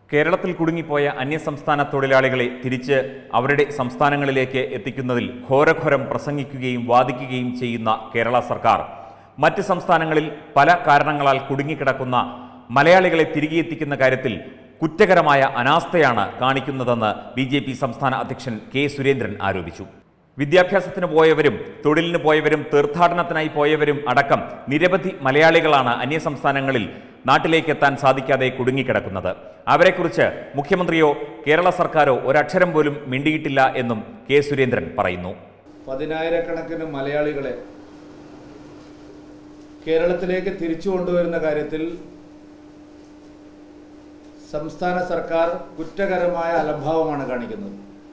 കേരളത്തിൽ കുടുങ്ങിപ്പോയ അന്യസംസ്ഥാന തൊഴിലാളികളെ തിരിച്ച് അവരുടെ സംസ്ഥാനങ്ങളിലേക്ക് എത്തിക്കുന്നതിൽ ഘോരഘോരം പ്രസംഗിക്കുകയും വാദിക്കുകയും ചെയ്യുന്ന കേരള സർക്കാർ മറ്റ് സംസ്ഥാനങ്ങളിൽ പല കാരണങ്ങളാൽ കുടുങ്ങിക്കിടക്കുന്ന മലയാളികളെ തിരികെ എത്തിക്കുന്ന കാര്യത്തിൽ കുറ്റകരമായ അനാസ്ഥയാണ് കാണിക്കുന്നതെന്ന് ബി ജെ പി സംസ്ഥാന അധ്യക്ഷൻ കെ സുരേന്ദ്രൻ ആരോപിച്ചു വിദ്യാഭ്യാസത്തിന് പോയവരും തൊഴിലിന് പോയവരും തീർത്ഥാടനത്തിനായി പോയവരും അടക്കം നിരവധി മലയാളികളാണ് അന്യസംസ്ഥാനങ്ങളിൽ നാട്ടിലേക്ക് എത്താൻ സാധിക്കാതെ കുടുങ്ങിക്കിടക്കുന്നത് അവരെക്കുറിച്ച് മുഖ്യമന്ത്രിയോ കേരള സർക്കാരോ ഒരക്ഷരം പോലും മിണ്ടിയിട്ടില്ല എന്നും കെ സുരേന്ദ്രൻ പറയുന്നു പതിനായിരക്കണക്കിന് മലയാളികളെ കേരളത്തിലേക്ക് തിരിച്ചു കൊണ്ടുവരുന്ന കാര്യത്തിൽ സംസ്ഥാന സർക്കാർ കുറ്റകരമായ അലംഭാവമാണ് കാണിക്കുന്നത്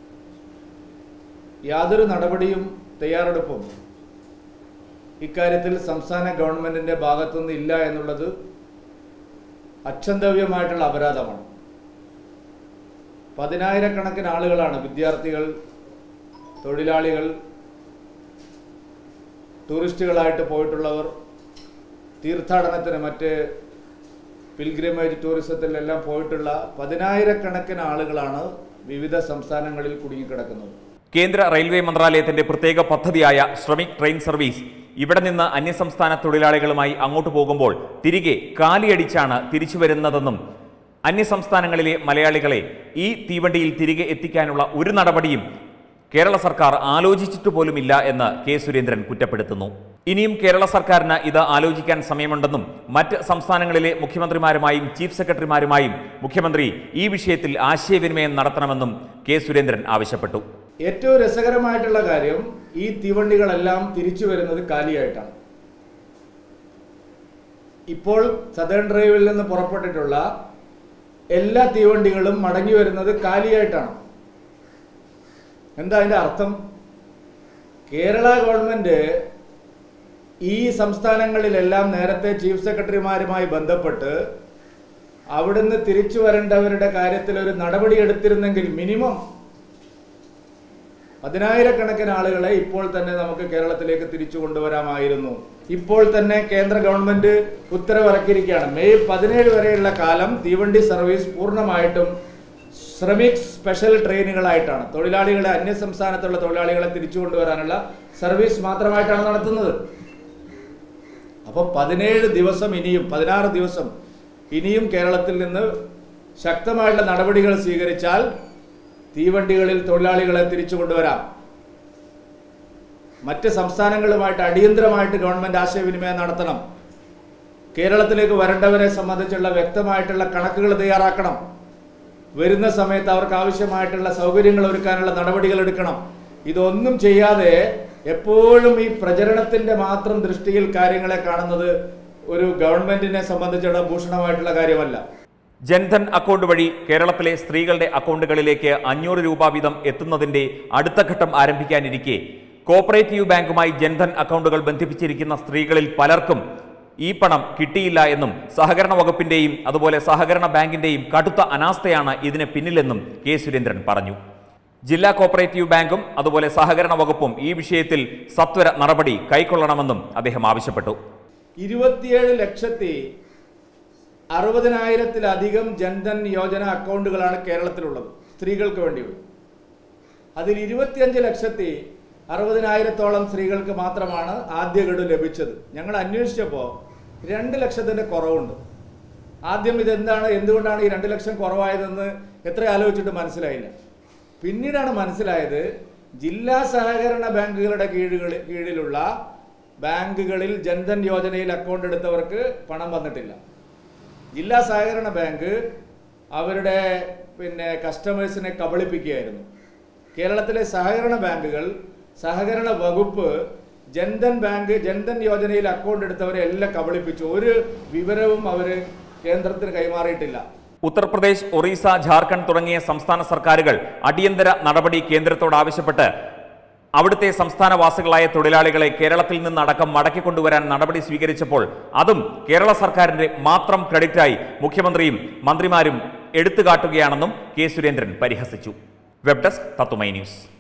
യാതൊരു നടപടിയും തയ്യാറെടുപ്പും ഇക്കാര്യത്തിൽ സംസ്ഥാന ഗവൺമെന്റിന്റെ ഭാഗത്തുനിന്ന് ഇല്ല എന്നുള്ളത് അക്ഷന്തവ്യമായിട്ടുള്ള അപരാധമാണ് പതിനായിരക്കണക്കിന് ആളുകളാണ് വിദ്യാർത്ഥികൾ തൊഴിലാളികൾ ടൂറിസ്റ്റുകളായിട്ട് പോയിട്ടുള്ളവർ തീർത്ഥാടനത്തിന് മറ്റ് പിൽഗ്രിമേജ് ടൂറിസത്തിലെല്ലാം പോയിട്ടുള്ള പതിനായിരക്കണക്കിന് ആളുകളാണ് വിവിധ സംസ്ഥാനങ്ങളിൽ കുടുങ്ങിക്കിടക്കുന്നത് കേന്ദ്ര റെയിൽവേ മന്ത്രാലയത്തിന്റെ പ്രത്യേക പദ്ധതിയായ ശ്രമിക് ട്രെയിൻ സർവീസ് ഇവിടെ നിന്ന് അന്യസംസ്ഥാന തൊഴിലാളികളുമായി അങ്ങോട്ട് പോകുമ്പോൾ തിരികെ കാലിയടിച്ചാണ് തിരിച്ചു വരുന്നതെന്നും അന്യസംസ്ഥാനങ്ങളിലെ മലയാളികളെ ഈ തീവണ്ടിയിൽ തിരികെ എത്തിക്കാനുള്ള ഒരു നടപടിയും കേരള സർക്കാർ ആലോചിച്ചിട്ട് പോലുമില്ല എന്ന് കെ സുരേന്ദ്രൻ കുറ്റപ്പെടുത്തുന്നു ഇനിയും കേരള സർക്കാരിന് ഇത് ആലോചിക്കാൻ സമയമുണ്ടെന്നും മറ്റ് സംസ്ഥാനങ്ങളിലെ മുഖ്യമന്ത്രിമാരുമായും ചീഫ് സെക്രട്ടറിമാരുമായും മുഖ്യമന്ത്രി ഈ വിഷയത്തിൽ ആശയവിനിമയം നടത്തണമെന്നും കെ സുരേന്ദ്രൻ ആവശ്യപ്പെട്ടു ഏറ്റവും രസകരമായിട്ടുള്ള കാര്യം ഈ തീവണ്ടികളെല്ലാം തിരിച്ചു വരുന്നത് കാലിയായിട്ടാണ് ഇപ്പോൾ സദേൺ ഡ്രൈവിൽ നിന്ന് പുറപ്പെട്ടിട്ടുള്ള എല്ലാ തീവണ്ടികളും മടങ്ങി വരുന്നത് കാലിയായിട്ടാണ് എന്താ അതിന്റെ അർത്ഥം കേരള ഗവൺമെന്റ് ഈ സംസ്ഥാനങ്ങളിലെല്ലാം നേരത്തെ ചീഫ് സെക്രട്ടറിമാരുമായി ബന്ധപ്പെട്ട് അവിടുന്ന് തിരിച്ചു വരേണ്ടവരുടെ കാര്യത്തിൽ ഒരു നടപടി എടുത്തിരുന്നെങ്കിൽ മിനിമം പതിനായിരക്കണക്കിന് ആളുകളെ ഇപ്പോൾ തന്നെ നമുക്ക് കേരളത്തിലേക്ക് തിരിച്ചു കൊണ്ടുവരാമായിരുന്നു ഇപ്പോൾ തന്നെ കേന്ദ്ര ഗവൺമെന്റ് ഉത്തരവിറക്കിയിരിക്കുകയാണ് മെയ് പതിനേഴ് വരെയുള്ള കാലം തീവണ്ടി സർവീസ് പൂർണ്ണമായിട്ടും ശ്രമിക് സ്പെഷ്യൽ ട്രെയിനുകളായിട്ടാണ് തൊഴിലാളികളെ അന്യസംസ്ഥാനത്തുള്ള തൊഴിലാളികളെ തിരിച്ചു കൊണ്ടുവരാനുള്ള സർവീസ് മാത്രമായിട്ടാണ് നടത്തുന്നത് അപ്പോൾ പതിനേഴ് ദിവസം ഇനിയും പതിനാറ് ദിവസം ഇനിയും കേരളത്തിൽ നിന്ന് ശക്തമായിട്ടുള്ള നടപടികൾ സ്വീകരിച്ചാൽ തീവണ്ടികളിൽ തൊഴിലാളികളെ തിരിച്ചു കൊണ്ടുവരാം മറ്റ് സംസ്ഥാനങ്ങളുമായിട്ട് അടിയന്തരമായിട്ട് ഗവൺമെന്റ് ആശയവിനിമയം നടത്തണം കേരളത്തിലേക്ക് വരേണ്ടവരെ സംബന്ധിച്ചുള്ള വ്യക്തമായിട്ടുള്ള കണക്കുകൾ തയ്യാറാക്കണം വരുന്ന സമയത്ത് അവർക്ക് ആവശ്യമായിട്ടുള്ള സൗകര്യങ്ങൾ ഒരുക്കാനുള്ള നടപടികൾ എടുക്കണം ഇതൊന്നും ചെയ്യാതെ എപ്പോഴും ഈ പ്രചരണത്തിന്റെ മാത്രം ദൃഷ്ടിയിൽ കാര്യങ്ങളെ കാണുന്നത് ഒരു ഗവൺമെന്റിനെ സംബന്ധിച്ചുള്ള ഭൂഷണമായിട്ടുള്ള കാര്യമല്ല ജൻധൻ അക്കൗണ്ട് വഴി കേരളത്തിലെ സ്ത്രീകളുടെ അക്കൗണ്ടുകളിലേക്ക് അഞ്ഞൂറ് രൂപ വീതം എത്തുന്നതിന്റെ അടുത്ത ഘട്ടം ആരംഭിക്കാനിരിക്കെ കോപ്പറേറ്റീവ് ബാങ്കുമായി ജൻധൻ അക്കൗണ്ടുകൾ ബന്ധിപ്പിച്ചിരിക്കുന്ന സ്ത്രീകളിൽ പലർക്കും ഈ പണം കിട്ടിയില്ല എന്നും സഹകരണ വകുപ്പിന്റെയും അതുപോലെ സഹകരണ ബാങ്കിന്റെയും കടുത്ത അനാസ്ഥയാണ് ഇതിന് പിന്നിലെന്നും കെ സുരേന്ദ്രൻ പറഞ്ഞു ജില്ലാ കോപ്പറേറ്റീവ് ബാങ്കും അതുപോലെ സഹകരണ വകുപ്പും ഈ വിഷയത്തിൽ സത്വര നടപടി കൈക്കൊള്ളണമെന്നും അദ്ദേഹം ആവശ്യപ്പെട്ടു ഇരുപത്തിയേഴ് ലക്ഷത്തി അറുപതിനായിരത്തിലധികം ജൻധൻ യോജന അക്കൗണ്ടുകളാണ് കേരളത്തിലുള്ളത് സ്ത്രീകൾക്ക് വേണ്ടിയുള്ളത് അതിൽ ഇരുപത്തിയഞ്ച് ലക്ഷത്തി അറുപതിനായിരത്തോളം സ്ത്രീകൾക്ക് മാത്രമാണ് ആദ്യ ഗഡു ലഭിച്ചത് ഞങ്ങൾ അന്വേഷിച്ചപ്പോൾ രണ്ട് ലക്ഷത്തിൻ്റെ കുറവുണ്ട് ആദ്യം ഇതെന്താണ് എന്തുകൊണ്ടാണ് ഈ രണ്ട് ലക്ഷം കുറവായതെന്ന് എത്ര ആലോചിച്ചിട്ട് മനസ്സിലായില്ല പിന്നീടാണ് മനസ്സിലായത് ജില്ലാ സഹകരണ ബാങ്കുകളുടെ കീഴുകളിൽ കീഴിലുള്ള ബാങ്കുകളിൽ ജൻധൻ യോജനയിൽ അക്കൗണ്ട് എടുത്തവർക്ക് പണം വന്നിട്ടില്ല ജില്ലാ സഹകരണ ബാങ്ക് അവരുടെ പിന്നെ കസ്റ്റമേഴ്സിനെ കബളിപ്പിക്കുകയായിരുന്നു കേരളത്തിലെ സഹകരണ ബാങ്കുകൾ സഹകരണ വകുപ്പ് ജൻധൻ ബാങ്ക് ജൻധൻ യോജനയിൽ അക്കൗണ്ട് എടുത്തവരെ എല്ലാം കബളിപ്പിച്ചു ഒരു വിവരവും അവർ കേന്ദ്രത്തിന് കൈമാറിയിട്ടില്ല ഉത്തർപ്രദേശ് ഒറീസ ജാർഖണ്ഡ് തുടങ്ങിയ സംസ്ഥാന സർക്കാരുകൾ അടിയന്തര നടപടി കേന്ദ്രത്തോട് ആവശ്യപ്പെട്ട് അവിടുത്തെ സംസ്ഥാനവാസികളായ തൊഴിലാളികളെ കേരളത്തിൽ നിന്നടക്കം മടക്കിക്കൊണ്ടുവരാൻ നടപടി സ്വീകരിച്ചപ്പോൾ അതും കേരള സർക്കാരിന്റെ മാത്രം ക്രെഡിറ്റായി മുഖ്യമന്ത്രിയും മന്ത്രിമാരും എടുത്തുകാട്ടുകയാണെന്നും കെ സുരേന്ദ്രൻ പരിഹസിച്ചു വെബ് ഡെസ്ക് തത്തുമൈ ന്യൂസ്